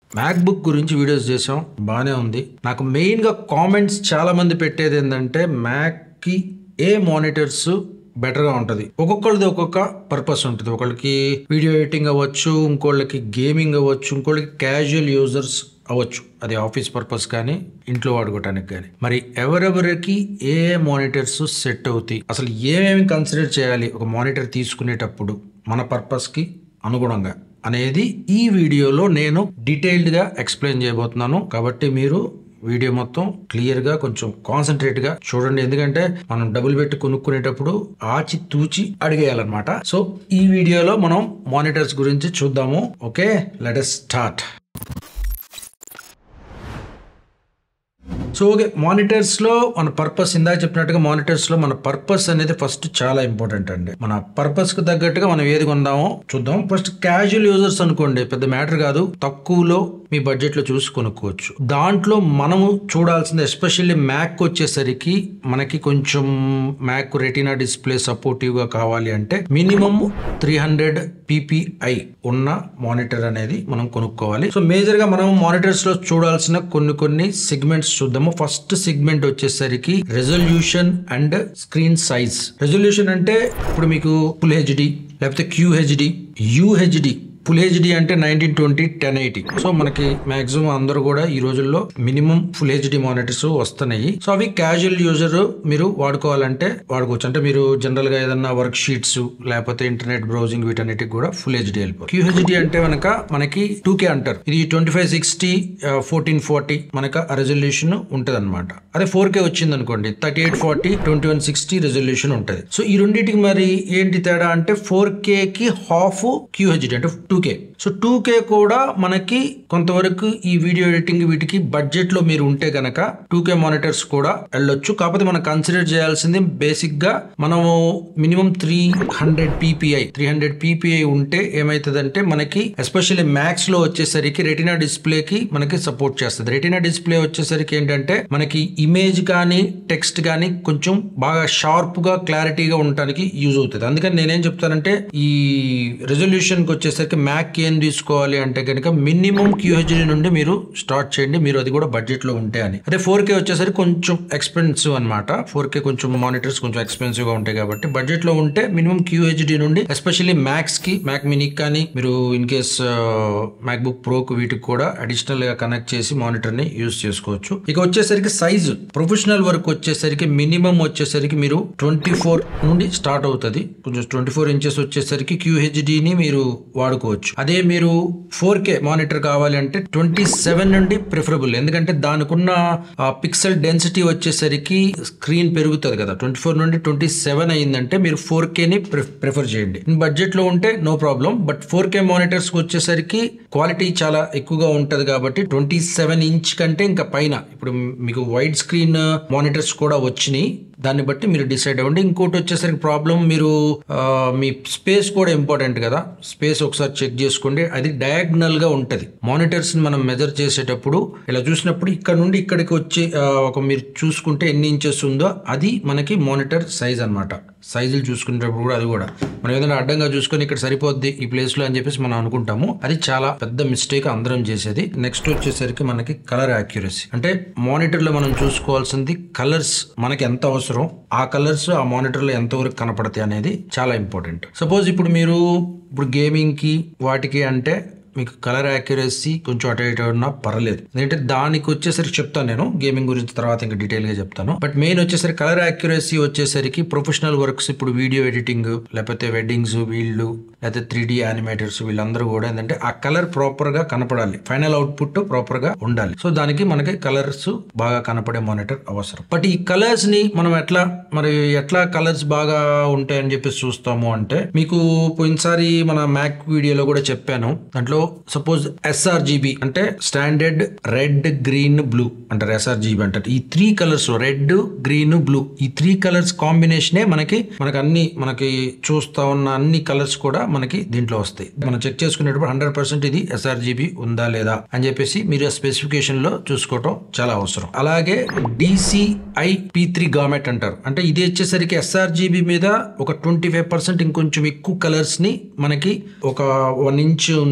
Mac book గురించి videos చేసాం బాగానే ఉంది నాకు మెయిన్గా కామెంట్స్ చాలా మంది పెట్టేది ఏంటంటే మ్యాక్కి ఏ మానిటర్స్ బెటర్గా ఉంటుంది ఒక్కొక్కరిది ఒక్కొక్క పర్పస్ ఉంటుంది ఒకళ్ళకి వీడియో ఎడిటింగ్ అవ్వచ్చు ఇంకోళ్ళకి గేమింగ్ అవ్వచ్చు ఇంకోళ్ళకి క్యాజువల్ యూజర్స్ అవ్వచ్చు అది ఆఫీస్ పర్పస్ కానీ ఇంట్లో వాడుకోవటానికి కానీ మరి ఎవరెవరికి ఏ మానిటర్స్ సెట్ అవుతాయి అసలు ఏమేమి కన్సిడర్ చేయాలి ఒక మానిటర్ తీసుకునేటప్పుడు మన పర్పస్కి అనుగుణంగా అనేది ఈ వీడియోలో నేను డీటెయిల్డ్గా ఎక్స్ప్లెయిన్ చేయబోతున్నాను కాబట్టి మీరు వీడియో మొత్తం క్లియర్ గా కొంచెం కాన్సన్ట్రేట్ గా చూడండి ఎందుకంటే మనం డబ్బులు పెట్టి కొనుక్కునేటప్పుడు ఆచి తూచి అడిగేయాలన్నమాట సో ఈ వీడియోలో మనం మానిటర్స్ గురించి చూద్దాము okay let start so okay monitors లో మన పర్పస్ ఇందాక చెప్పినట్టుగా మానిటర్స్ లో మన పర్పస్ అనేది ఫస్ట్ చాలా ఇంపార్టెంట్ అండి మన పర్పస్ కు తగ్గట్టుగా మనం ఏది కొందామో చూద్దాం ఫస్ట్ క్యాజువల్ యూజర్స్ అనుకోండి పెద్ద మ్యాటర్ కాదు తక్కువలో మీ బడ్జెట్ లో చూసి కొనుక్కోవచ్చు దాంట్లో మనము చూడాల్సింది ఎస్పెషల్లీ మ్యాక్ వచ్చేసరికి మనకి కొంచెం మ్యాక్ రెటీనా డిస్ప్లే సపోర్టివ్ గా కావాలి అంటే మినిమం త్రీ హండ్రెడ్ పీపీఐ ఉన్న మానిటర్ అనేది మనం కొనుక్కోవాలి సో మేజర్ గా మనం మానిటర్స్ లో చూడాల్సిన కొన్ని కొన్ని సెగ్మెంట్స్ చూద్దాము ఫస్ట్ సెగ్మెంట్ వచ్చేసరికి resolution and screen size resolution అంటే ఇప్పుడు మీకు ఫుల్ హెచ్డి లేకపోతే క్యూహెచ్డి యూహెచ్డి ఫుల్ హెచ్డి అంటే nineteen twenty ten eighty so మనకి మాక్సిమం అందరూ కూడా ఈ రోజుల్లో మినిమం ఫుల్ హెచ్డి మానిటర్స్ వస్తున్నాయి సో అవి క్యాజువల్ యూజర్ మీరు వాడుకోవాలంటే వాడుకోవచ్చు అంటే మీరు జనరల్ గా ఏదన్నా వర్క్ షీట్స్ లేకపోతే ఇంటర్నెట్ బ్రౌజింగ్ వీటన్నిటికి కూడా ఫుల్ హెచ్డి వెళ్ళిపోతుంది క్యూహెచ్డి అంటే మనక మనకి టూ కే అంటారు ఇది twenty five sixty fourteen forty మనకు ఆ రెజల్యూషన్ ఉంటది అనమాట అదే ఫోర్ కే వచ్చింది అనుకోండి thirty eight forty twenty one sixty resolution ఉంటుంది సో ఈ రెండింటికి మరి ఏంటి తేడా అంటే ఫోర్ కే కి హాఫ్ క్యూహెచ్డి అంటే two K so two K కూడా మనకి కొంతవరకు ఈ వీడియో ఎడిటింగ్ వీటికి బడ్జెట్ లో మీరు ఉంటే గనక టూ కే మానిటర్స్ కూడా వెళ్ళొచ్చు కాకపోతే మనం కన్సిడర్ చేయాల్సింది బేసిక్ గా మనము minimum three hundred PPI three hundred PPI ఉంటే ఏమైతుందంటే మనకి ఎస్పెషల్లీ మ్యాక్స్ లో వచ్చేసరికి రెటినా డిస్ప్లే కి మనకి సపోర్ట్ చేస్తుంది రెటినా డిస్ప్లే వచ్చేసరికి ఏంటంటే మనకి ఇమేజ్ కానీ టెక్స్ట్ కానీ కొంచెం బాగా షార్ప్ గా క్లారిటీగా ఉండటానికి యూజ్ అవుతుంది అందుకని నేనేం చెప్తానంటే ఈ రెజల్యూషన్ కి వచ్చేసరికి మ్యాక్ ఏం తీసుకోవాలి అంటే కనుక మినిమం క్యూహెచ్డి నుండి మీరు స్టార్ట్ చేయండి మీరు అది కూడా బడ్జెట్ లో ఉంటే అని అదే ఫోర్ కే వచ్చేసరికి కొంచెం ఎక్స్పెన్సివ్ అనమాట ఫోర్ కే కొంచెం మానిటర్స్ కొంచెం ఎక్స్పెన్సివ్ గా ఉంటాయి కాబట్టి బడ్జెట్ లో ఉంటే మినిమం క్యూహెచ్డి నుండి ఎస్పెషల్లీ మ్యాక్స్ కి మ్యాక్ మినిక్ కానీ మీరు in case MacBook Pro కు వీటికి కూడా అడిషనల్ గా కనెక్ట్ చేసి మానిటర్ ని యూస్ చేసుకోవచ్చు ఇక వచ్చేసరికి సైజు ప్రొఫెషనల్ వర్క్ వచ్చేసరికి మినిమం వచ్చేసరికి మీరు ట్వంటీ ఫోర్ నుండి స్టార్ట్ అవుతుంది కొంచెం ట్వంటీ ఫోర్ ఇంచెస్ వచ్చేసరికి క్యూహెచ్డిని మీరు వాడుకోవచ్చు అదే మీరు ఫోర్ కే మానిటర్ కావాలి అంటే ట్వంటీ సెవెన్ నుండి ప్రిఫరబుల్ ఎందుకంటే దానికున్న పిక్సెల్ డెన్సిటీ వచ్చేసరికి స్క్రీన్ పెరుగుతుంది కదా ట్వంటీ ఫోర్ నుండి ట్వంటీ సెవెన్ అయిందంటే మీరు ఫోర్ కేని ప్రిఫర్ చేయండి బడ్జెట్ లో ఉంటే no problem but four K monitors వచ్చేసరికి క్వాలిటీ చాలా ఎక్కువగా ఉంటది కాబట్టి ట్వంటీ సెవెన్ ఇంచ్ కంటే ఇంకా పైన ఇప్పుడు మీకు వైడ్ స్క్రీన్ మానిటర్స్ కూడా వచ్చినాయి దాన్ని బట్టి మీరు డిసైడ్ అవ్వండి ఇంకోటి వచ్చేసరికి ప్రాబ్లం మీరు ఆ, మీ స్పేస్ కూడా ఇంపార్టెంట్ కదా స్పేస్ ఒకసారి చెక్ చేసుకోండి అది డయాగ్నల్ గా ఉంటది మానిటర్స్ ని మనం మెజర్ చేసేటప్పుడు ఇలా చూసినప్పుడు ఇక్కడ నుండి ఇక్కడికి వచ్చి ఆ, ఒక మీరు చూసుకుంటే ఎన్ని ఇంచెస్ ఉందో అది మనకి మానిటర్ సైజ్ అన్నమాట సైజులు చూసుకునేటప్పుడు కూడా అది కూడా మనం ఏదైనా అడ్డంగా చూసుకొని ఇక్కడ సరిపోద్ది ఈ ప్లేస్ లో అని చెప్పేసి మనం అనుకుంటాము అది చాలా పెద్ద మిస్టేక్ అందరం చేసేది నెక్స్ట్ వచ్చేసరికి మనకి కలర్ యాక్యురసీ అంటే మానిటర్ లో మనం చూసుకోవాల్సింది కలర్స్ మనకి ఎంత అవసరం ఆ కలర్స్ ఆ మానిటర్ లో ఎంతవరకు కనపడతాయి అనేది చాలా ఇంపార్టెంట్ సపోజ్ ఇప్పుడు మీరు ఇప్పుడు గేమింగ్ కి వాటికి అంటే మీకు కలర్ యాక్యురసీ కొంచెం అటు ఇటు ఉన్నా పర్లేదు ఎందుకంటే దానికి వచ్చేసరికి చెప్తాను నేను గేమింగ్ గురించి తర్వాత ఇంకా డీటెయిల్ గా చెప్తాను బట్ మెయిన్ వచ్చేసరికి కలర్ యాక్యురసీ వచ్చేసరికి ప్రొఫెషనల్ వర్క్స్ ఇప్పుడు వీడియో ఎడిటింగ్ లేకపోతే వెడ్డింగ్స్ వీళ్ళు లేకపోతే త్రీ డి యానిమేటర్స్ వీళ్ళందరూ కూడా ఏంటంటే ఆ కలర్ ప్రాపర్ గా కనపడాలి ఫైనల్ అవుట్పుట్ ప్రాపర్ గా ఉండాలి సో దానికి మనకి కలర్స్ బాగా కనపడే మానిటర్ అవసరం బట్ ఈ కలర్స్ ని మనం ఎట్లా మరి ఎట్లా కలర్స్ బాగా ఉంటాయని చెప్పేసి చూస్తాము అంటే మీకు పోయినసారి మన మ్యాక్ వీడియోలో కూడా చెప్పాను దాంట్లో సపోజ్ ఎస్ఆర్జీబీ అంటే స్టాండర్డ్ రెడ్ గ్రీన్ బ్లూ అంటారు ఎస్ఆర్జీబీ అంటారు ఈ three colours red green blue ఈ త్రీ కలర్స్ కాంబినేషనే మనకి మనకి అన్ని మనకి చూస్తా ఉన్న అన్ని కలర్స్ కూడా మనకి దీంట్లో వస్తాయి మనం చెక్ చేసుకునేటప్పుడు హండ్రెడ్ పర్సెంట్ ఇది ఎస్ఆర్జీబీ ఉందా లేదా అని చెప్పేసి మీరు ఆ స్పెసిఫికేషన్ లో చూసుకోవటం చాలా అవసరం అలాగే డిసిఐ పి త్రీ గామెట్ అంటారు అంటే ఇది వచ్చేసరికి ఎస్ఆర్జీబీ మీద ఒక ట్వంటీ ఫైవ్ పర్సెంట్ ఇంకొంచెం ఎక్కువ కలర్స్ ని మనకి ఒక వన్ ఇంచ్ ఉందనుకోండి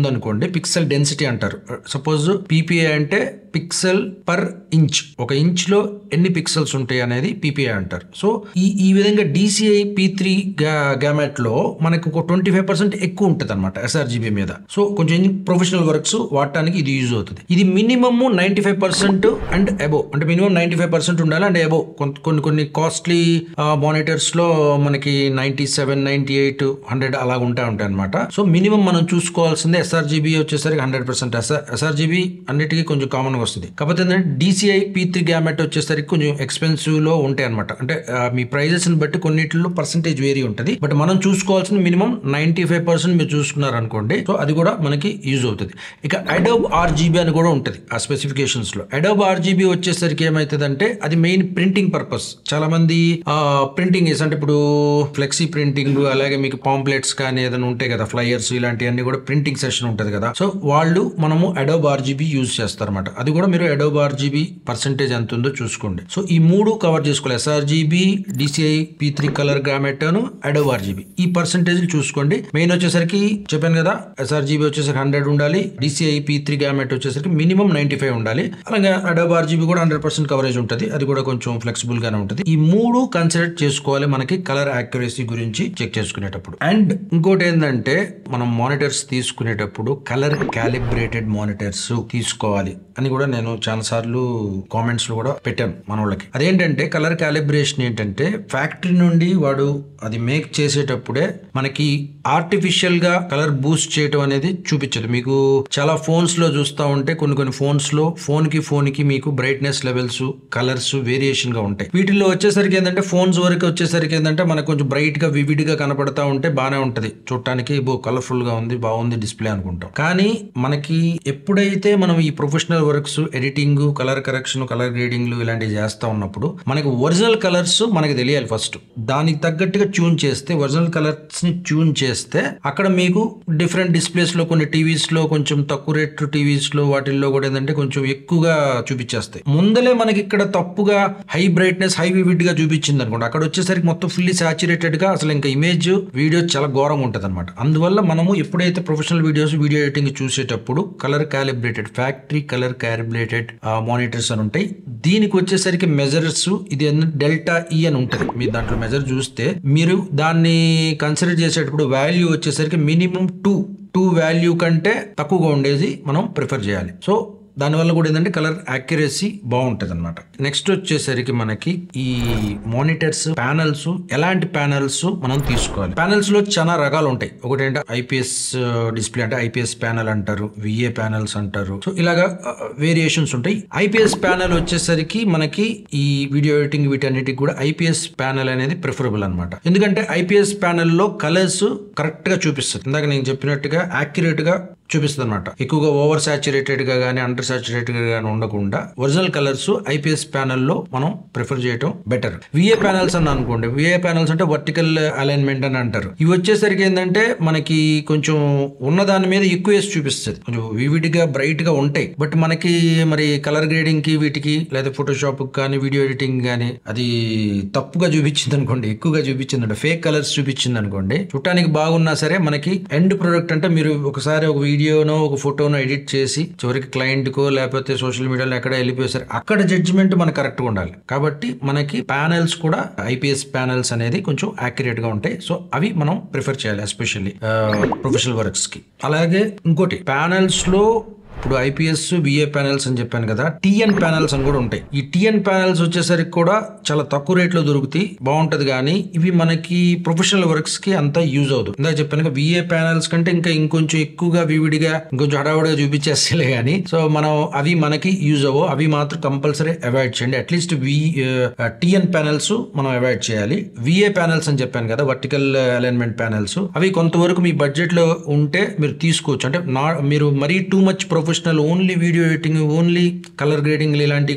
చూసుకోండి పిక్సెల్ డెన్సిటీ అంటారు సపోజ్ పీపీఐ అంటే పిక్సెల్ పర్ ఇంచ్ ఒక ఇంచ్ లో ఎన్ని పిక్సెల్స్ ఉంటాయి అనేది పీపీఐ అంటారు సో ఈ ఈ విధంగా డిసిఐ పీ త్రీ గ్యామెట్ లో మనకు ఒక ట్వంటీ ఫైవ్ పర్సెంట్ ఎక్కువ ఉంటుంది అనమాట ఎస్ఆర్జీబీ మీద సో కొంచెం ప్రొఫెషనల్ వర్క్స్ వాడటానికి ఇది యూజ్ అవుతుంది ఇది minimum ninety five percent and above అంటే మినిమం నైన్టీ ఫైవ్ పర్సెంట్ ఉండాలి అండ్ అబో కొన్ని కొన్ని కాస్ట్లీ మానిటర్స్ లో మనకి ninety seven ninety eight hundred అలా ఉంటాయి ఉంటాయి అనమాట సో మినిమం మనం చూసుకోవాల్సిందే ఎస్ఆర్జీబీ వచ్చేసరికి హండ్రెడ్ పర్సెంట్ ఎస్ఆర్జీబీ అన్నిటికీ కొంచెం కామన్ గా వస్తుంది కాకపోతే ఏంటంటే డిసిఐ పీ త్రీ గ్యామెట్ వచ్చేసరికి కొంచెం ఎక్స్పెన్సివ్ లో ఉంటాయి అనమాట అంటే ఆ, మీ ప్రైజెస్ ని బట్టి కొన్నిటిలో పర్సెంటేజ్ వేరీ ఉంటుంది బట్ మనం చూసుకోవాల్సిన మినిమం నైన్టీ ఫైవ్ పర్సెంట్ మీరు చూసుకున్నారు అనుకోండి సో అది కూడా మనకి యూజ్ అవుతుంది ఇక అడోబ్ ఆర్జీబీ అని కూడా ఉంటుంది ఆ స్పెసిఫికేషన్స్ లో అడోబ్ ఆర్జీబీ వచ్చేసరికి ఏమవుతుందంటే అది మెయిన్ ప్రింటింగ్ పర్పస్ చాలా మంది ప్రింటింగ్ అంటే ఇప్పుడు ఫ్లెక్సీ ప్రింటింగ్ అలాగే మీకు పాంప్లెట్స్ కానీ ఏదైనా ఉంటాయి కదా ఫ్లైయర్స్ ఇలాంటివన్నీ కూడా ప్రింటింగ్ సెషన్ ఉంటుంది కదా సో వాళ్ళు మనము అడోబ్ ఆర్జీబీ యూజ్ చేస్తారన్నమాట అది కూడా మీరు అడోబ్ ఆర్జీబీ పర్సెంటేజ్ ఎంత ఉందో చూసుకోండి సో ఈ మూడు కవర్ చేసుకోవాలి sRGB DCI P three colour gamut Adobe RGB ఈ పర్సెంటేజ్ చూసుకోండి మెయిన్ వచ్చేసరికి చెప్పాను కదా ఎస్ఆర్జీబీ వచ్చేసరికి హండ్రెడ్ ఉండాలి డిసిఐ పీ త్రీ గ్రామెట్ వచ్చేసరికి మినిమం నైన్టీ ఫైవ్ ఉండాలి అలాగే అడోబ్ ఆర్జీబీ కూడా హండ్రెడ్ పర్సెంట్ కవరేజ్ ఉంటుంది అది కూడా కొంచెం ఫ్లెక్సిబుల్ గానే ఉంటుంది ఈ మూడు కన్సిడర్ చేసుకోవాలి మనకి కలర్ యాక్యురసీ గురించి చెక్ చేసుకునేటప్పుడు అండ్ ఇంకోటి ఏంటంటే మనం మానిటర్స్ తీసుకునేటప్పుడు కలర్ క్యాలిబ్రేటెడ్ మానిటర్స్ తీసుకోవాలి అని కూడా నేను చాలా సార్లు కామెంట్స్ లో కూడా పెట్టాను మన వాళ్ళకి అదేంటంటే కలర్ క్యాలిబ్రేషన్ ఏంటంటే ఫ్యాక్టరీ నుండి వాడు అది మేక్ చేసేటప్పుడే మనకి ఆర్టిఫిషియల్ గా కలర్ బూస్ట్ చేయడం అనేది చూపించదు మీకు చాలా ఫోన్స్ లో చూస్తూ ఉంటే కొన్ని కొన్ని ఫోన్స్ లో ఫోన్ కి ఫోన్ కి మీకు బ్రైట్నెస్ లెవెల్స్ కలర్స్ వేరియేషన్ గా ఉంటాయి వీటిల్లో వచ్చేసరికి ఏంటంటే ఫోన్స్ వరకు వచ్చేసరికి ఏంటంటే మనకు కొంచెం బ్రైట్ గా వివిడ్ గా కనపడతా ఉంటే బాగానే ఉంటది చూడటానికి బో కలర్ఫుల్ గా ఉంది బాగుంది డిస్ప్లే అనుకుంటాం కానీ మనకి ఎప్పుడైతే మనం ఈ professional works editing colour correction colour grading ఇలాంటివి చేస్తా ఉన్నప్పుడు మనకి ఒరిజినల్ కలర్స్ మనకి తెలియాలి ఫస్ట్ దానికి తగ్గట్టుగా ట్యూన్ చేస్తే ఒరిజినల్ కలర్స్ ని ట్యూన్ చేస్తే అక్కడ మీకు డిఫరెంట్ డిస్ప్లేస్ లో కొన్ని టీవీస్ లో కొంచెం తక్కువ రేట్ టీవీస్ లో వాటిల్లో కూడా ఏంటంటే కొంచెం ఎక్కువగా చూపించేస్తాయి ముందలే మనకి ఇక్కడ తప్పుగా హై బ్రైట్నెస్ హై వివిడ్ గా చూపించింది అనుకోండి అక్కడ వచ్చేసరికి మొత్తం ఫుల్లీ సాచురేటెడ్ గా అసలు ఇంకా ఇమేజ్ వీడియో చాలా ఘోరంగా ఉంటుంది అనమాట అందువల్ల మనము ఎప్పుడైతే ప్రొఫెషనల్ వీడియోస్ వీడియో ఎడిటింగ్ చూసేటప్పుడు colour calibrated factory colour calibrated monitors అని ఉంటాయి దీనికి వచ్చేసరికి మెజర్స్ ఇది డెల్టా ఈ అని ఉంటుంది మీరు దాంట్లో మెజర్ చూస్తే మీరు దాన్ని కన్సిడర్ చేసేటప్పుడు వాల్యూ వచ్చేసరికి మినిమం టూ టూ వాల్యూ కంటే తక్కువగా ఉండేది మనం ప్రిఫర్ చేయాలి సో దానివల్ల కూడా ఏంటంటే కలర్ యాక్యురసీ బాగుంటుంది అనమాట నెక్స్ట్ వచ్చేసరికి మనకి ఈ మానిటర్స్ ప్యానల్స్ ఎలాంటి ప్యానల్స్ మనం తీసుకోవాలి ప్యానల్స్ లో చాలా రకాలు ఉంటాయి ఒకటి ఏంటంటే ఐపీఎస్ డిస్ప్లే అంటే ఐపీఎస్ ప్యానల్ అంటారు విఏ ప్యానల్స్ అంటారు సో ఇలాగా వేరియేషన్స్ ఉంటాయి ఐపీఎస్ ప్యానల్ వచ్చేసరికి మనకి ఈ వీడియో ఎడిటింగ్ వీటన్నిటికి కూడా ఐపీఎస్ ప్యానల్ అనేది ప్రిఫరబుల్ అనమాట ఎందుకంటే ఐపీఎస్ ప్యానల్లో కలర్స్ కరెక్ట్ గా చూపిస్తుంది ఇందాక నేను చెప్పినట్టుగా యాక్యురేట్ గా చూపిస్తుంది అనమాట ఎక్కువగా ఓవర్ సాచురేటెడ్ గా కానీ అండర్ సాచురేటెడ్ గా కానీ ఉండకుండా ఒరిజినల్ కలర్స్ ఐపీఎస్ ప్యానల్లో మనం ప్రిఫర్ చేయడం బెటర్ విఏ ప్యానల్స్ అని అనుకోండి విఏ ప్యానల్స్ అంటే వర్టికల్ అలైన్మెంట్ అని అంటారు ఇవి వచ్చేసరికి ఏంటంటే మనకి కొంచెం ఉన్న దాని మీద ఎక్కువ వేసి చూపిస్తుంది కొంచెం వివిడ్ గా బ్రైట్ గా ఉంటాయి బట్ మనకి మరి కలర్ గ్రేడింగ్ కి వీటికి లేదా ఫోటోషాప్ కానీ వీడియో ఎడిటింగ్ కానీ అది తప్పుగా చూపించింది అనుకోండి ఎక్కువగా చూపించింది అంటే ఫేక్ కలర్స్ చూపించింది అనుకోండి చూడటానికి బాగున్నా సరే మనకి ఎండ్ ప్రొడక్ట్ అంటే మీరు ఒకసారి ఒక వీడియోనో ఒక ఫోటోనో ఎడిట్ చేసి చివరికి క్లయింట్ కో లేకపోతే సోషల్ మీడియాలో ఎక్కడ వెళ్ళిపోయేసరి అక్కడ జడ్జిమెంట్ మనకు కరెక్ట్ గా ఉండాలి కాబట్టి మనకి ప్యానెల్స్ కూడా ఐపీఎస్ ప్యానెల్స్ అనేది కొంచెం యాక్యురేట్ గా ఉంటాయి సో అవి మనం ప్రిఫర్ చేయాలి ఎస్పెషల్లీ ప్రొఫెషనల్ వర్క్స్ కి అలాగే ఇంకోటి ప్యానెల్స్ లో ఇప్పుడు ఐపీఎస్ విఏ ప్యానెల్స్ అని చెప్పాను కదా టిఎన్ ప్యానెల్స్ అని కూడా ఉంటాయి ఈ టిఎన్ ప్యానెల్స్ వచ్చేసరికి కూడా చాలా తక్కువ రేట్లో దొరుకుతాయి బాగుంటది కానీ ఇవి మనకి ప్రొఫెషనల్ వర్క్స్ కి అంతా యూజ్ అవుతుంది ఇందాక చెప్పాను కదా విఏ ప్యానెల్స్ కంటే ఇంకా ఇంకొంచెం ఎక్కువగా వివిడిగా ఇంకొంచెం హడావుడిగా చూపించేస్తలే కానీ సో మనం అవి మనకి యూజ్ అవ్వవు అవి మాత్రం కంపల్సరీ అవాయిడ్ చేయండి అట్లీస్ట్ వి టిఎన్ ప్యానెల్స్ మనం అవాయిడ్ చేయాలి విఏ ప్యానెల్స్ అని చెప్పాను కదా వర్టికల్ అలైన్మెంట్ ప్యానెల్స్ అవి కొంతవరకు మీ బడ్జెట్ లో ఉంటే మీరు తీసుకోవచ్చు అంటే నా మీరు మరీ too much professional only video editing only colour grading ఇలాంటివి కూడా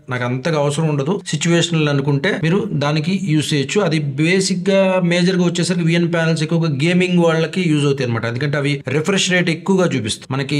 నాకు అంతగా అవసరం ఉండదు సిచ్యువేషనల్ అనుకుంటే మీరు దానికి యూస్ చేయొచ్చు అది బేసిక్ గా మేజర్ గా వచ్చేసరికి విఎన్ ప్యానల్స్ ఎక్కువగా గేమింగ్ వాళ్ళకి యూజ్ అవుతాయి అనమాట ఎందుకంటే అవి రిఫ్రెష్ రేట్ ఎక్కువగా చూపిస్తాయి మనకి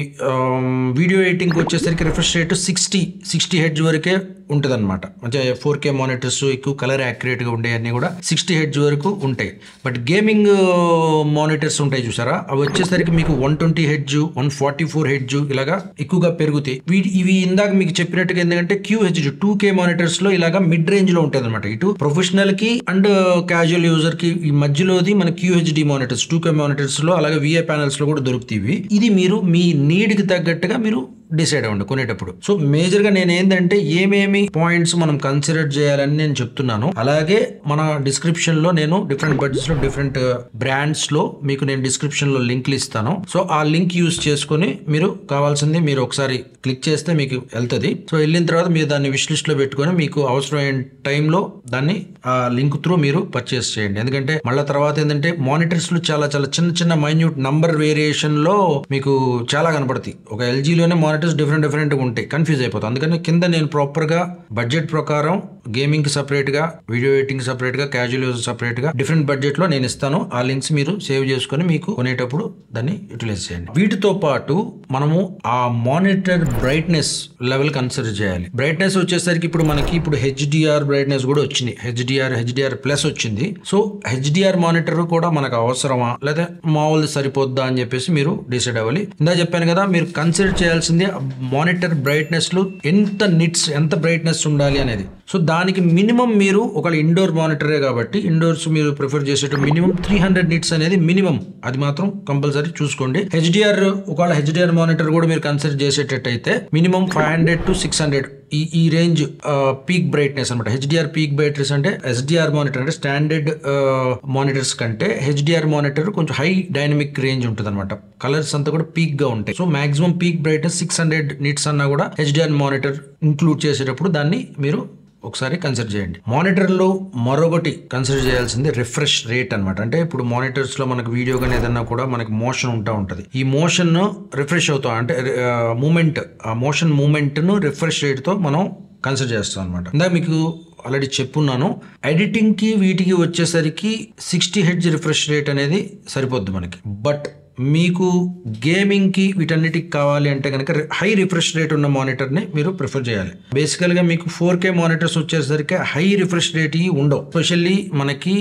వీడియో ఎడిటింగ్ వచ్చేసరికి refresh rate sixty sixty hertz వరకే ఉంటుంది అనమాట అంటే ఫోర్ కే మానిటర్స్ ఎక్కువ కలర్ యాక్యురేట్ గా ఉండే అన్ని కూడా సిక్స్టీ హెడ్జ్ వరకు ఉంటాయి బట్ గేమింగ్ మానిటర్స్ ఉంటాయి చూసారా అవి వచ్చేసరికి మీకు one twenty hertz one forty four hertz ఇలాగా ఎక్కువగా పెరుగుతాయి వీటి ఇవి ఇందాక మీకు చెప్పినట్టుగా ఎందుకంటే Q H two K monitors లో ఇలాగా మిడ్ రేంజ్ లో ఉంటుంది అనమాట ఇటు ప్రొఫెషనల్ కి అండ్ క్యాజువల్ యూజర్ కి ఈ మధ్యలోది మన QHD monitors two K monitors లో అలాగే విఏ ప్యానల్స్ లో కూడా దొరుకుతాయి ఇవి. ఇది మీరు మీ నీడ్ కి తగ్గట్టుగా మీరు డిసైడ్ అవ్వండి కొనేటప్పుడు సో మేజర్ గా నేను ఏంటంటే ఏమేమి పాయింట్స్ మనం కన్సిడర్ చేయాలని నేను చెప్తున్నాను అలాగే మన డిస్క్రిప్షన్ లో నేను డిఫరెంట్ బడ్జెట్స్ లో డిఫరెంట్ బ్రాండ్స్ లో మీకు నేను డిస్క్రిప్షన్ లో లింక్లు ఇస్తాను సో ఆ లింక్ యూస్ చేసుకొని మీరు కావాల్సింది మీరు ఒకసారి క్లిక్ చేస్తే మీకు వెళ్తుంది సో వెళ్ళిన తర్వాత మీరు దాన్ని విష్ లిస్ట్ లో పెట్టుకొని మీకు అవసరమైన టైంలో దాన్ని ఆ లింక్ త్రూ మీరు పర్చేస్ చేయండి ఎందుకంటే మళ్ళీ తర్వాత ఏంటంటే మానిటర్స్ లో చాలా చాలా చిన్న చిన్న మైన్యూట్ నంబర్ వేరియేషన్ లో మీకు చాలా కనపడతాయి ఒక ఎల్జీలోనే మానిటర్స్ డిఫరెంట్ డిఫరెంట్ గా ఉంటాయి కన్ఫ్యూజ్ అయిపోతాం అందుకని కింద నేను ప్రాపర్ గా బడ్జెట్ ప్రకారం గేమింగ్ కి సపరేట్ గా వీడియో ఎడిటింగ్ సపరేట్ గా క్యాజువల్ యూజ్ సపరేట్ గా డిఫరెంట్ బడ్జెట్ లో నేను ఇస్తాను ఆ లింక్స్ మీరు సేవ్ చేసుకొని మీకు కొనేటప్పుడు దాన్ని యూటిలైజ్ చేయండి వీటితో పాటు మనము ఆ మానిటర్ బ్రైట్నెస్ లెవెల్ కన్సిడర్ చేయాలి బ్రైట్నెస్ వచ్చేసరికి ఇప్పుడు మనకి ఇప్పుడు హెచ్డిఆర్ బ్రైట్నెస్ కూడా వచ్చింది హెచ్డిఆర్ హెచ్డిఆర్ ప్లస్ వచ్చింది సో హెచ్డిఆర్ మానిటర్ కూడా మనకు అవసరమా లేదా మామూలు సరిపోద్దా అని చెప్పేసి మీరు డిసైడ్ అవ్వాలి ఇందా చెప్పాను కదా మీరు కన్సిడర్ చేయాల్సింది మానిటర్ బ్రైట్నెస్ లో ఎంత నిట్స్ ఎంత బ్రైట్నెస్ ఉండాలి అనేది సో దానికి మినిమం మీరు ఒక ఇండోర్ మానిటరే కాబట్టి ఇండోర్స్ మీరు ప్రిఫర్ చేసేట మినిమం త్రీ హండ్రెడ్ నిట్స్ అనేది మినిమం అది మాత్రం కంపల్సరీ చూసుకోండి హెచ్డిఆర్ ఒకవేళ హెచ్డిఆర్ మానిటర్ కూడా మీరు కన్సిడర్ చేసేటట్టయితే minimum five hundred to six hundred ఈ ఈ రేంజ్ పీక్ బ్రైట్నెస్ అనమాట హెచ్డిఆర్ పీక్ బ్రైట్నెస్ అంటే ఎస్డిఆర్ మానిటర్ అంటే స్టాండర్డ్ మానిటర్స్ కంటే హెచ్డిఆర్ మానిటర్ కొంచెం హై డైనమిక్ రేంజ్ ఉంటుంది అనమాట కలర్స్ అంతా కూడా పీక్ గా ఉంటాయి so maximum peak brightness six hundred nits అన్నా కూడా హెచ్డిఆర్ మానిటర్ ఇంక్లూడ్ చేసేటప్పుడు దాన్ని మీరు ఒకసారి కన్సిడర్ చేయండి మానిటర్లో మరొకటి కన్సిడర్ చేయాల్సింది రిఫ్రెష్ రేట్ అనమాట అంటే ఇప్పుడు మానిటర్స్ లో మనకు వీడియో కానీ ఏదన్నా కూడా మనకి మోషన్ ఉంటా ఉంటది ఈ మోషన్ రిఫ్రెష్ అవుతాం అంటే మూమెంట్ ఆ మోషన్ మూమెంట్ ను రిఫ్రెష్ రేట్ తో మనం కన్సిడర్ చేస్తాం అనమాట ఇందాక మీకు ఆల్రెడీ చెప్పున్నాను ఎడిటింగ్ కి వీటికి వచ్చేసరికి సిక్స్టీ హెడ్జ్ రిఫ్రెష్ రేట్ అనేది సరిపోద్ది మనకి బట్ మీకు గేమింగ్ కి వీటన్నిటికి కావాలి అంటే కనుక హై రిఫ్రెష్ రేట్ ఉన్న మానిటర్ ని మీరు ప్రిఫర్ చేయాలి బేసికల్ గా మీకు ఫోర్ కే మానిటర్స్ వచ్చేసరికి హై రిఫ్రెష్ రేట్ ఉండవు స్పెషల్లీ మనకి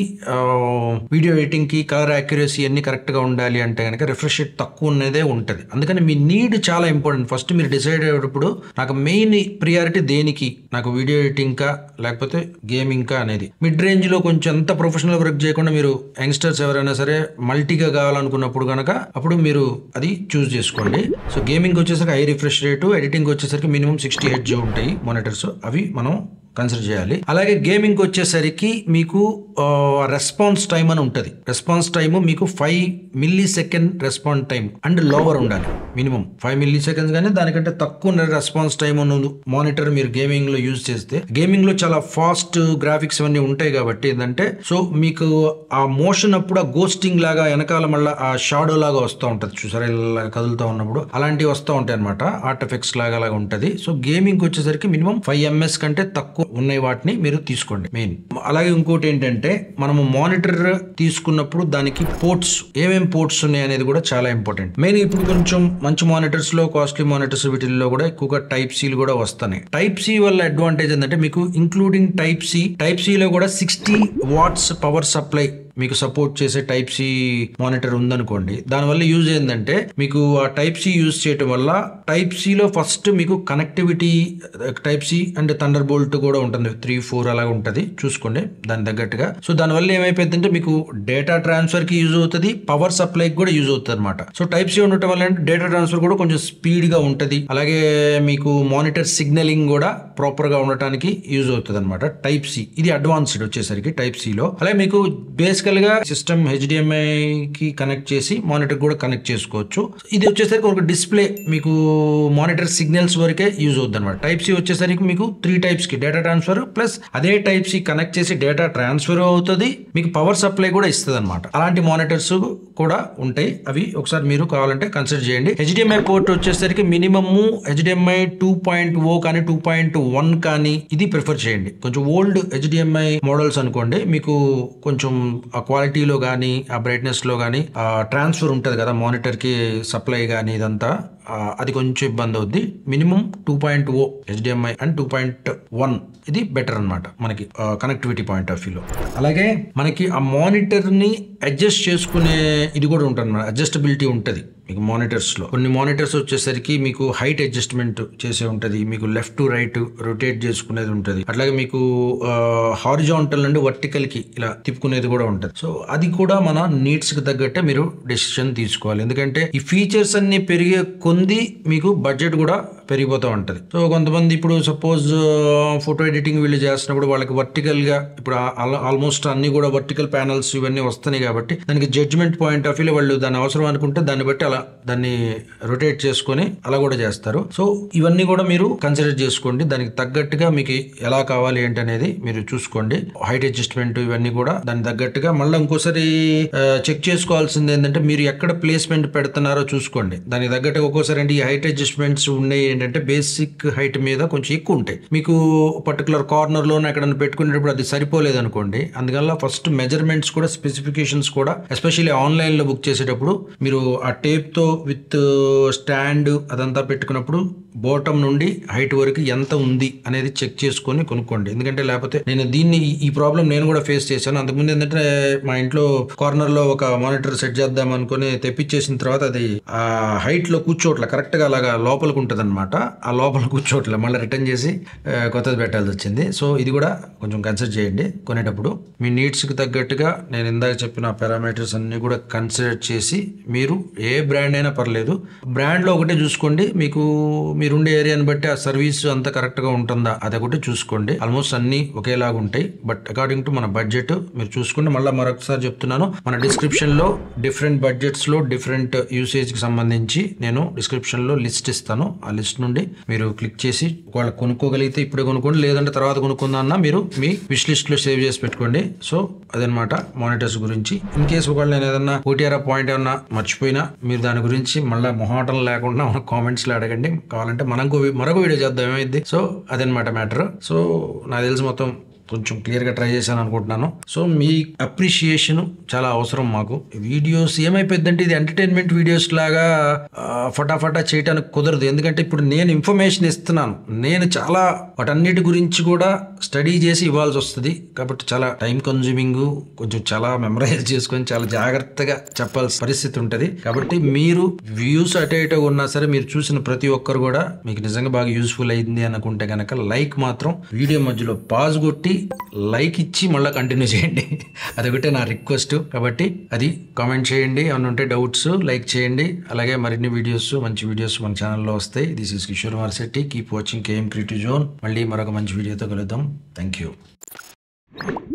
వీడియో ఎడిటింగ్ కి కలర్ యాక్యురసీ అన్ని కరెక్ట్ గా ఉండాలి అంటే కనుక రిఫ్రెష్ రేట్ తక్కువ ఉన్నదే ఉంటది అందుకని మీ నీడ్ చాలా ఇంపార్టెంట్ ఫస్ట్ మీరు డిసైడ్ అయ్యేటప్పుడు నాకు మెయిన్ ప్రియారిటీ దేనికి నాకు వీడియో ఎడిటింగ్ కా లేకపోతే గేమింగ్ కా అనేది మిడ్ రేంజ్ లో కొంచెం ఎంత ప్రొఫెషనల్ వర్క్ చేయకుండా మీరు యంగ్స్టర్స్ ఎవరైనా సరే మల్టీగా కావాలనుకున్నప్పుడు కనుక అప్పుడు మీరు అది చూస్ చేసుకోండి సో గేమింగ్ వచ్చేసరికి హై రిఫ్రెష్ రేటు ఎడిటింగ్ వచ్చేసరికి మినిమం సిక్స్టీ హెడ్జ్ ఉంటాయి మానిటర్స్ అవి మనం కన్సిడర్ చేయాలి అలాగే గేమింగ్ వచ్చేసరికి మీకు రెస్పాన్స్ టైం అని ఉంటుంది రెస్పాన్స్ టైం మీకు five millisecond response time and lower ఉండాలి మినిమం ఫైవ్ మిల్లీ సెకండ్స్ కానీ దానికంటే తక్కువ రెస్పాన్స్ టైం ఉన్న మానిటర్ మీరు గేమింగ్ లో యూజ్ చేస్తే గేమింగ్ లో చాలా ఫాస్ట్ గ్రాఫిక్స్ ఇవన్నీ ఉంటాయి కాబట్టి ఏంటంటే సో మీకు ఆ మోషన్ అప్పుడు ఆ గోస్టింగ్ లాగా వెనకాల మళ్ళీ ఆ షాడో లాగా వస్తూ ఉంటుంది చూసారా ఇలా కదులుతూ ఉన్నప్పుడు అలాంటివి వస్తూ ఉంటాయి అనమాట ఆర్ట్ ఎఫెక్ట్స్ లాగా అలాగా ఉంటుంది సో గేమింగ్ వచ్చేసరికి మినిమం ఫైవ్ ఎంఎస్ కంటే తక్కువ ఉన్నాయి వాటిని మీరు తీసుకోండి మెయిన్ అలాగే ఇంకోటి ఏంటంటే మనము మానిటర్ తీసుకున్నప్పుడు దానికి పోర్ట్స్ ఏమేం పోర్ట్స్ ఉన్నాయి అనేది కూడా చాలా ఇంపార్టెంట్ మెయిన్ ఇప్పుడు కొంచెం మంచి మానిటర్స్ లో కాస్ట్లీ మానిటర్స్ వీటిల్లో కూడా ఎక్కువగా టైప్ సీలు కూడా వస్తున్నాయి టైప్ సి వల్ల అడ్వాంటేజ్ ఏంటంటే మీకు ఇంక్లూడింగ్ టైప్ సి టైప్ సిలో కూడా సిక్స్టీ వాట్స్ పవర్ సప్లై మీకు సపోర్ట్ చేసే టైప్ సి మానిటర్ ఉందనుకోండి దానివల్ల యూజ్ ఏంటంటే మీకు ఆ టైప్ సి యూజ్ చేయటం వల్ల టైప్ సిలో ఫస్ట్ మీకు connectivity type C and Thunderbolt కూడా ఉంటుంది త్రీ ఫోర్ అలాగా ఉంటుంది చూసుకోండి దాని తగ్గట్టుగా సో దానివల్ల ఏమైపోతుందంటే మీకు డేటా ట్రాన్స్ఫర్ కి యూజ్ అవుతుంది పవర్ సప్లైకి కూడా యూజ్ అవుతుంది అనమాట సో టైప్ సి ఉండటం వల్ల డేటా ట్రాన్స్ఫర్ కూడా కొంచెం స్పీడ్ గా ఉంటుంది అలాగే మీకు మానిటర్ సిగ్నలింగ్ కూడా ప్రాపర్ గా ఉండటానికి యూజ్ అవుతుంది అనమాట టైప్ సి ఇది అడ్వాన్స్డ్ వచ్చేసరికి టైప్ సిలో అలాగే మీకు బేస్ క్లాసికల్ గా సిస్టమ్ హెచ్డిఎంఐ కి కనెక్ట్ చేసి మానిటర్ కూడా కనెక్ట్ చేసుకోవచ్చు ఇది వచ్చేసరికి ఒక డిస్ప్లే మీకు మానిటర్ సిగ్నల్స్ వరకే యూజ్ అవుతుంది అనమాట టైప్ సి వచ్చేసరికి మీకు త్రీ టైప్స్ కి డేటా ట్రాన్స్ఫర్ ప్లస్ అదే టైప్ సి కనెక్ట్ చేసి డేటా ట్రాన్స్ఫర్ అవుతుంది మీకు పవర్ సప్లై కూడా ఇస్తుంది అనమాట అలాంటి మానిటర్స్ కూడా ఉంటాయి అవి ఒకసారి మీరు కావాలంటే కన్సిడర్ చేయండి హెచ్డిఎంఐ పోర్ట్ వచ్చేసరికి minimum HDMI two point O కానీ టూ పాయింట్ వన్ కానీ ఇది ప్రిఫర్ చేయండి కొంచెం ఓల్డ్ హెచ్డిఎంఐ మోడల్స్ అనుకోండి మీకు కొంచెం ఆ క్వాలిటీలో కానీ ఆ బ్రైట్నెస్ లో కానీ ఆ ట్రాన్స్ఫర్ ఉంటుంది కదా మానిటర్ కి సప్లై కానీ ఇదంతా ఆ, అది కొంచెం ఇబ్బంది అవుద్ది minimum two point O HDMI and two point one ఇది బెటర్ అనమాట మనకి కనెక్టివిటీ పాయింట్ ఆఫ్ వ్యూలో అలాగే మనకి ఆ మానిటర్ ని అడ్జస్ట్ చేసుకునే ఇది కూడా ఉంటుంది అన్నమాట అడ్జస్టబిలిటీ ఉంటుంది మీకు మానిటర్స్ లో కొన్ని మానిటర్స్ వచ్చేసరికి మీకు హైట్ అడ్జస్ట్మెంట్ చేసే ఉంటది మీకు లెఫ్ట్ టు రైట్ రొటేట్ చేసుకునేది ఉంటది అట్లాగే మీకు హారిజాంటల్ నుండి వర్టికల్ కి ఇలా తిప్పుకునేది కూడా ఉంటది సో అది కూడా మన నీడ్స్ కి తగ్గట్టే మీరు డెసిషన్ తీసుకోవాలి ఎందుకంటే ఈ ఫీచర్స్ అన్ని పెరిగే కొంది మీకు బడ్జెట్ కూడా పెరిగిపోతూ ఉంటది సో కొంతమంది ఇప్పుడు సపోజ్ ఫోటో ఎడిటింగ్ వీళ్ళు చేస్తున్నప్పుడు వాళ్ళకి వర్టికల్ గా ఇప్పుడు ఆల్మోస్ట్ అన్ని కూడా వర్టికల్ ప్యానల్స్ ఇవన్నీ వస్తున్నాయి కాబట్టి దానికి జడ్జ్మెంట్ పాయింట్ ఆఫ్ వ్యూలో వాళ్ళు దాని అవసరం అనుకుంటే దాన్ని బట్టి అలా దాన్ని రొటేట్ చేసుకొని అలా కూడా చేస్తారు సో ఇవన్నీ కూడా మీరు కన్సిడర్ చేసుకోండి దానికి తగ్గట్టుగా మీకు ఎలా కావాలి ఏంటి అనేది మీరు చూసుకోండి హైట్ అడ్జస్ట్మెంట్ ఇవన్నీ కూడా దానికి తగ్గట్టుగా మళ్ళీ ఇంకోసారి చెక్ చేసుకోవాల్సింది ఏంటంటే మీరు ఎక్కడ ప్లేస్మెంట్ పెడుతున్నారో చూసుకోండి దానికి తగ్గట్టుగా ఒక్కోసారి అంటే ఈ హైట్ అడ్జస్ట్మెంట్స్ ఉన్నాయి ఏంటంటే బేసిక్ హైట్ మీద కొంచెం ఎక్కువ ఉంటాయి మీకు పర్టికులర్ కార్నర్ లోనే ఎక్కడైనా పెట్టుకునేటప్పుడు అది సరిపోలేదు అనుకోండి అందువల్ల ఫస్ట్ మెజర్మెంట్స్ కూడా స్పెసిఫికేషన్స్ కూడా ఎస్పెషల్లీ ఆన్లైన్ లో బుక్ చేసేటప్పుడు మీరు ఆ టేప్ తో విత్ స్టాండ్ అదంతా పెట్టుకున్నప్పుడు బాటమ్ నుండి హైట్ వరకు ఎంత ఉంది అనేది చెక్ చేసుకొని కొనుక్కోండి ఎందుకంటే లేకపోతే నేను దీన్ని ఈ- ఈ ప్రాబ్లం నేను కూడా ఫేస్ చేశాను అంతకుముందు ఏంటంటే మా ఇంట్లో కార్నర్ లో ఒక మానిటర్ సెట్ చేద్దాం అనుకుని తెప్పించేసిన తర్వాత అది ఆ హైట్ లో కూర్చోట్ల కరెక్ట్ గా అలాగా లోపలికి ఉంటుంది అనమాట ఆ లోపల కూర్చోట్ల మళ్ళీ రిటర్న్ చేసి ఆ, కొత్తది పెట్టాల్సి వచ్చింది సో ఇది కూడా కొంచెం కన్సిడర్ చేయండి కొనేటప్పుడు మీ నీడ్స్ కి తగ్గట్టుగా నేను ఇందాక చెప్పిన పారామీటర్స్ అన్ని కూడా కన్సిడర్ చేసి మీరు ఏ బ్రాండ్ అయినా పర్లేదు బ్రాండ్ లో ఒకటే చూసుకోండి మీకు మీరుండే ఏరియాని బట్టి ఆ సర్వీస్ అంతా కరెక్ట్ గా ఉంటుందా అది ఒకటి చూసుకోండి ఆల్మోస్ట్ అన్ని ఒకేలాగా ఉంటాయి బట్ అకార్డింగ్ టు మన బడ్జెట్ మీరు చూసుకోండి మళ్ళీ మరొకసారి చెప్తున్నాను మన డిస్క్రిప్షన్ లో డిఫరెంట్ బడ్జెట్స్ లో డిఫరెంట్ యూసేజ్ కి సంబంధించి నేను డిస్క్రిప్షన్ లో లిస్ట్ ఇస్తాను ఆ లిస్ట్ నుండి మీరు క్లిక్ చేసి ఒకవేళ కొనుక్కోగలిగితే ఇప్పుడే కొనుక్కోండి లేదంటే తర్వాత కొనుక్కుందా అన్నా మీరు మీ విష్ లిస్ట్ లో సేవ్ చేసి పెట్టుకోండి సో అదనమాట మానిటర్స్ గురించి ఇన్ కేసు ఒకవేళ నేను ఏదన్నా ఓటీఆర్ పాయింట్ ఏమన్నా మర్చిపోయినా మీరు దాని గురించి మళ్ళీ మొహాటం లేకుండా మన కామెంట్స్ లో అడగండి కావాలంటే మనం మరొక వీడియో చేద్దాం ఏమైంది సో అదనమాట మ్యాటర్ సో నాకు తెలిసి మొత్తం కొంచెం క్లియర్గా ట్రై చేశాను అనుకుంటున్నాను సో మీ అప్రిషియేషన్ చాలా అవసరం మాకు వీడియోస్ ఏమైపోయిందంటే ఇది ఎంటర్టైన్మెంట్ వీడియోస్ లాగా ఆ, ఫటాఫటా చేయడానికి కుదరదు ఎందుకంటే ఇప్పుడు నేను ఇన్ఫర్మేషన్ ఇస్తున్నాను నేను చాలా వాటన్నిటి గురించి కూడా స్టడీ చేసి ఇవ్వాల్సి వస్తుంది కాబట్టి చాలా టైం కన్జ్యూమింగ్ కొంచెం చాలా మెమరైజ్ చేసుకొని చాలా జాగ్రత్తగా చెప్పాల్సిన పరిస్థితి ఉంటుంది కాబట్టి మీరు వ్యూస్ అటు ఇటు ఉన్నా సరే మీరు చూసిన ప్రతి ఒక్కరు కూడా మీకు నిజంగా బాగా యూస్ఫుల్ అయింది అనుకుంటే కనుక లైక్ మాత్రం వీడియో మధ్యలో పాజ్ కొట్టి లైక్ ఇచ్చి మళ్ళీ కంటిన్యూ చేయండి అదొకటే నా రిక్వెస్ట్ కాబట్టి అది కామెంట్ చేయండి ఏమైనా ఉంటే డౌట్స్ లైక్ చేయండి అలాగే మరిన్ని వీడియోస్ మంచి వీడియోస్ మన ఛానల్లో వస్తాయి this is Kishore Marsetti keep watching KM creative zone మళ్ళీ మరొక మంచి వీడియోతో కలుద్దాం థ్యాంక్ యూ